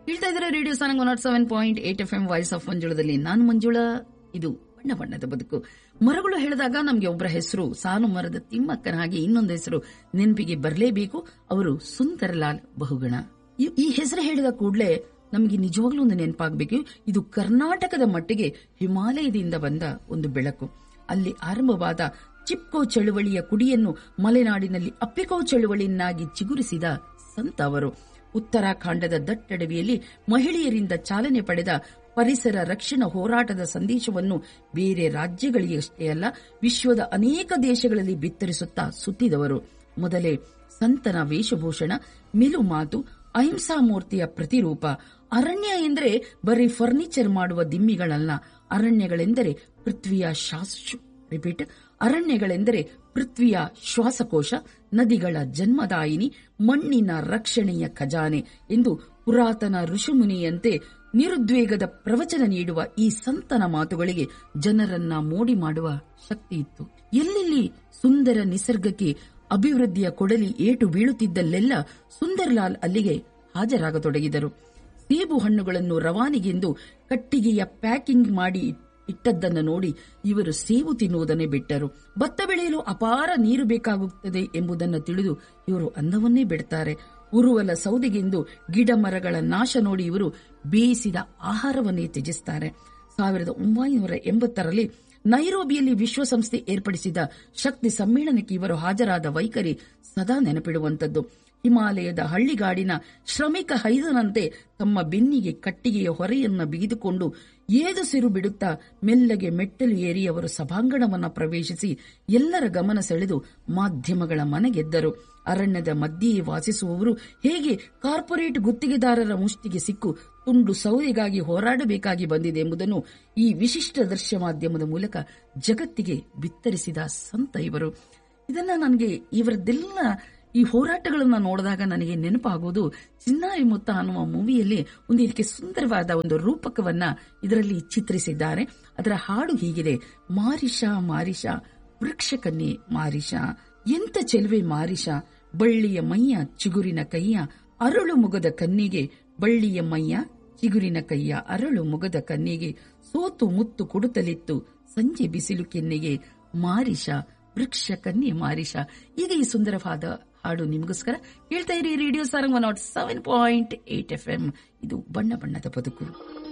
ಹೇಳ್ತಾ ಇದ್ರೆ radio Sarang one nought seven point eight F M voice of ಮಂಜುಳದಲ್ಲಿ ನಾನು ಮಂಜುಳ ಇದು ಬಣ್ಣ ಬಣ್ಣದ ಬದುಕು ಮರಗಳು ಹೇಳಿದಾಗ ನಮಗೆ ಒಬ್ಬರ ಹೆಸರು ಸಾಲು ಮರದ ತಿಮ್ಮಕ್ಕನ ಹಾಗೆ ಇನ್ನೊಂದು ಹೆಸರು ನೆನಪಿಗೆ ಬರಲೇಬೇಕು ಅವರು ಸುಂದರಲಾಲ್ ಬಹುಗಣ ಈ- ಈ ಹೆಸರು ಹೇಳಿದ ಕೂಡಲೇ ನಮಗೆ ನಿಜವಾಗ್ಲೂ ಒಂದು ನೆನಪಾಗಬೇಕು ಇದು ಕರ್ನಾಟಕದ ಮಟ್ಟಿಗೆ ಹಿಮಾಲಯದಿಂದ ಬಂದ ಒಂದು ಬೆಳಕು ಅಲ್ಲಿ ಆರಂಭವಾದ ಚಿಪ್ಕೋ ಚಳುವಳಿಯ ಕುಡಿಯನ್ನು ಮಲೆನಾಡಿನಲ್ಲಿ ಅಪ್ಪಿಕೋ ಚಳುವಳಿಯನ್ನಾಗಿ ಚಿಗುರಿಸಿದ ಸಂತ ಅವರು ಉತ್ತರಾಖಂಡದ ದಟ್ಟಡವಿಯಲ್ಲಿ ಮಹಿಳೆಯರಿಂದ ಚಾಲನೆ ಪಡೆದ ಪರಿಸರ ರಕ್ಷಣಾ ಹೋರಾಟದ ಸಂದೇಶವನ್ನು ಬೇರೆ ರಾಜ್ಯಗಳಿಗಷ್ಟೇ ಅಲ್ಲ ವಿಶ್ವದ ಅನೇಕ ದೇಶಗಳಲ್ಲಿ ಬಿತ್ತರಿಸುತ್ತಾ ಸುತ್ತಿದವರು ಮೊದಲೇ ಸಂತನ ವೇಷಭೂಷಣ ಮಿಲು ಮಾತು ಅಹಿಂಸಾ ಮೂರ್ತಿಯ ಪ್ರತಿರೂಪ ಅರಣ್ಯ ಎಂದರೆ ಬರೀ ಫರ್ನಿಚರ್ ಮಾಡುವ ದಿಮ್ಮಿಗಳಲ್ಲ ಅರಣ್ಯಗಳೆಂದರೆ ಪೃಥ್ವಿಯ ಶಾಸ್ ರಿಪೀಟ್ ಅರಣ್ಯಗಳೆಂದರೆ ಪೃಥ್ವಿಯ ಶ್ವಾಸಕೋಶ ನದಿಗಳ ಜನ್ಮದಾಯಿನಿ ಮಣ್ಣಿನ ರಕ್ಷಣೆಯ ಖಜಾನೆ ಎಂದು ಪುರಾತನ ಋಷಿಮುನಿಯಂತೆ ನಿರುದ್ವೇಗದ ಪ್ರವಚನ ನೀಡುವ ಈ ಸಂತನ ಮಾತುಗಳಿಗೆ ಜನರನ್ನ ಮೋಡಿ ಮಾಡುವ ಶಕ್ತಿ ಇತ್ತು ಎಲ್ಲೆಲ್ಲಿ ಸುಂದರ ನಿಸರ್ಗಕ್ಕೆ ಅಭಿವೃದ್ಧಿಯ ಕೊಡಲಿ ಏಟು ಬೀಳುತ್ತಿದ್ದಲ್ಲೆಲ್ಲ ಸುಂದರ್ಲಾಲ್ ಅಲ್ಲಿಗೆ ಹಾಜರಾಗತೊಡಗಿದರು ಸೇಬು ಹಣ್ಣುಗಳನ್ನು ರವಾನಿಗೆಂದು ಕಟ್ಟಿಗೆಯ ಪ್ಯಾಕಿಂಗ್ ಮಾಡಿ ಇಟ್ಟದ್ದನ್ನು ನೋಡಿ ಇವರು ಸೇಬು ತಿನ್ನುವುದನ್ನೇ ಬಿಟ್ಟರು ಭತ್ತ ಬೆಳೆಯಲು ಅಪಾರ ನೀರು ಬೇಕಾಗುತ್ತದೆ ಎಂಬುದನ್ನು ತಿಳಿದು ಇವರು ಅನ್ನವನ್ನೇ ಬಿಡ್ತಾರೆ ಉರುವಲ ಸೌದೆಗೆಂದು ಗಿಡ ಮರಗಳ ನಾಶ ನೋಡಿ ಇವರು ಬೇಯಿಸಿದ ಆಹಾರವನ್ನೇ ತ್ಯಜಿಸ್ತಾರೆ ಸಾವಿರದ ಒಂಬೈನೂರ ಎಂಬತ್ತರಲ್ಲಿ ನೈರೋಬಿಯಲ್ಲಿ ವಿಶ್ವಸಂಸ್ಥೆ ಏರ್ಪಡಿಸಿದ ಶಕ್ತಿ ಸಮ್ಮೇಳನಕ್ಕೆ ಇವರು ಹಾಜರಾದ ವೈಖರಿ ಸದಾ ನೆನಪಿಡುವಂತದ್ದು ಹಿಮಾಲಯದ ಹಳ್ಳಿಗಾಡಿನ ಶ್ರಮಿಕ ಹೈದನಂತೆ ತಮ್ಮ ಬೆನ್ನಿಗೆ ಕಟ್ಟಿಗೆಯ ಹೊರೆಯನ್ನ ಬಿಗಿದುಕೊಂಡು ಏದು ಸಿರು ಬಿಡುತ್ತಾ ಮೆಲ್ಲಗೆ ಮೆಟ್ಟಲು ಏರಿ ಅವರು ಸಭಾಂಗಣವನ್ನ ಪ್ರವೇಶಿಸಿ ಎಲ್ಲರ ಗಮನ ಸೆಳೆದು ಮಾಧ್ಯಮಗಳ ಮನೆಗೆದ್ದರು ಅರಣ್ಯದ ಮಧ್ಯೆಯೇ ವಾಸಿಸುವವರು ಹೇಗೆ ಕಾರ್ಪೊರೇಟ್ ಗುತ್ತಿಗೆದಾರರ ಮುಷ್ಟಿಗೆ ಸಿಕ್ಕು ತುಂಡು ಸೌದೆಗಾಗಿ ಹೋರಾಡಬೇಕಾಗಿ ಬಂದಿದೆ ಎಂಬುದನ್ನು ಈ ವಿಶಿಷ್ಟ ದೃಶ್ಯ ಮಾಧ್ಯಮದ ಮೂಲಕ ಜಗತ್ತಿಗೆ ಬಿತ್ತರಿಸಿದ ಸಂತ ಇವರು ಇದನ್ನ ನನಗೆ ಇವರದ್ದೆಲ್ಲ ಈ ಹೋರಾಟಗಳನ್ನ ನೋಡಿದಾಗ ನನಗೆ ನೆನಪಾಗೋದು ಚಿನ್ನಾರಿ ಮುತ್ತ ಅನ್ನುವ ಮೂವಿಯಲ್ಲಿ ಒಂದು ಇದಕ್ಕೆ ಸುಂದರವಾದ ಒಂದು ರೂಪಕವನ್ನ ಇದರಲ್ಲಿ ಚಿತ್ರಿಸಿದ್ದಾರೆ ಅದರ ಹಾಡು ಹೀಗಿದೆ ಮಾರಿಷ ಮಾರಿಷ ವೃಕ್ಷ ಕನ್ಯೆ ಮಾರಿಷ ಎಂತ ಚೆಲುವೆ ಮಾರಿಷ ಬಳ್ಳಿಯ ಮೈಯ ಚಿಗುರಿನ ಕೈಯ ಅರಳು ಮುಗದ ಕನ್ನಿಗೆ ಬಳ್ಳಿಯ ಮೈಯ ಚಿಗುರಿನ ಕೈಯ ಅರಳು ಮುಗದ ಕನ್ನಿಗೆ ಸೋತು ಮುತ್ತು ಕೊಡುತ್ತಲಿತ್ತು ಸಂಜೆ ಬಿಸಿಲು ಕೆನ್ನೆಗೆ ಮಾರಿಷ ವೃಕ್ಷ ಕನ್ಯೆ ಮಾರಿಷ ಈಗ ಈ ಸುಂದರವಾದ ಹಾಡು ನಿಮಗೋಸ್ಕರ ಹೇಳ್ತಾ ಇರಿ radio Sarang one nought seven point eight F M ಇದು ಬಣ್ಣ ಬಣ್ಣದ ಬದುಕು